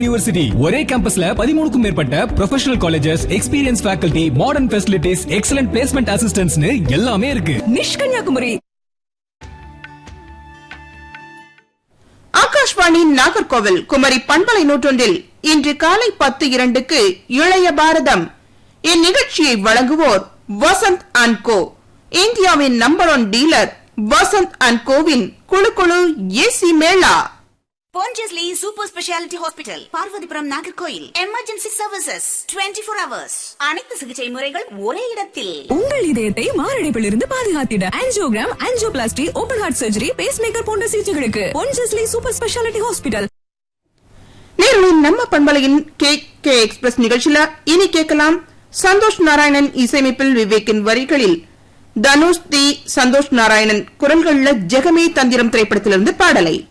university ஒரே கேம்பஸ்ல பதிமூணுக்கும் மேற்பட்ட professional colleges experience faculty modern facilities excellent placement அசிஸ்டன்ட்ஸ்னு எல்லாமே இருக்கு நிஷ்கன்யாகுமரி ஆகாஷ்வாணி நாகர்கோவில் குமரி பண்பலை நூற்றொன்றில் இன்று காலை பத்து இரண்டுக்கு இளைய பாரதம் இந்நிகழ்ச்சியை வழங்குவோர் வசந்த் அண்ட் கோ இந்தியாவின் number one dealer Vasanth and கோவின் குழு குழு AC mela Pondicherry Super Speciality Hospital, Parvathipuram Nagercoil emergency services 24 four hours அனைத்து சிகிச்சை முறைகள் ஒரே இடத்தில் உங்கள் இதயத்தை மாரடைப்பில் இருந்து பாதுகாத்திட angiogram angioplasty open heart surgery pacemaker போன்ற சிகிச்சைகளுக்கு பொன்ஜஸ்லி சூப்பர் ஸ்பெஷாலிட்டி ஹாஸ்பிட்டல் நேர்களின் நம்ம பண்பலையின் கே கே எக்ஸ்பிரஸ் நிகழ்ச்சியில இனி கேட்கலாம் சந்தோஷ் நாராயணன் இசையமைப்பில் விவேக்கின் வரிகளில் தனுஷ் தி சந்தோஷ் நாராயணன் குரல்கள்ல ஜெகமே தந்திரம் திரைப்படத்திலிருந்து பாடலை